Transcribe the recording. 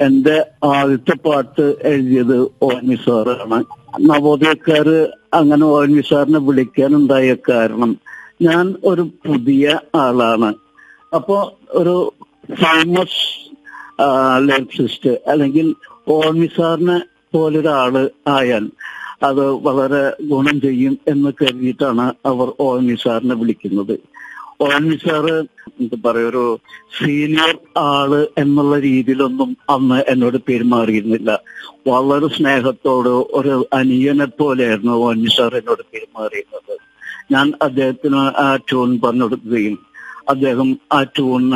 എന്റെ ആദ്യത്തെ പാട്ട് എഴുതിയത് ഓൻവി സാറാണ് നവോദയക്കാര് അങ്ങനെ ഓൻവി സാറിനെ വിളിക്കാനുണ്ടായ കാരണം ഞാൻ ഒരു പുതിയ ആളാണ് അപ്പോ ഒരു ഫേമസ് ലിറിക്സിസ്റ്റ് അല്ലെങ്കിൽ ഓൺമി സാറിനെ പോലൊരാള് ആയാൽ അത് വളരെ ഗുണം ചെയ്യും എന്ന് കരുതിയിട്ടാണ് അവർ ഓൺമി സാറിനെ വിളിക്കുന്നത് ഓൺമി സാറ് എന്താ പറയാ ഒരു സീനിയർ ആള് എന്നുള്ള രീതിയിലൊന്നും അന്ന് എന്നോട് പെരുമാറിയിരുന്നില്ല വളരെ സ്നേഹത്തോട് ഒരു അനിയനെ പോലെയായിരുന്നു ഓൺമി സാർ എന്നോട് പെരുമാറിയിരുന്നത് ഞാൻ അദ്ദേഹത്തിന് ആ ട്യൂൺ പറഞ്ഞു കൊടുക്കുകയും അദ്ദേഹം ആ ട്യൂണിന്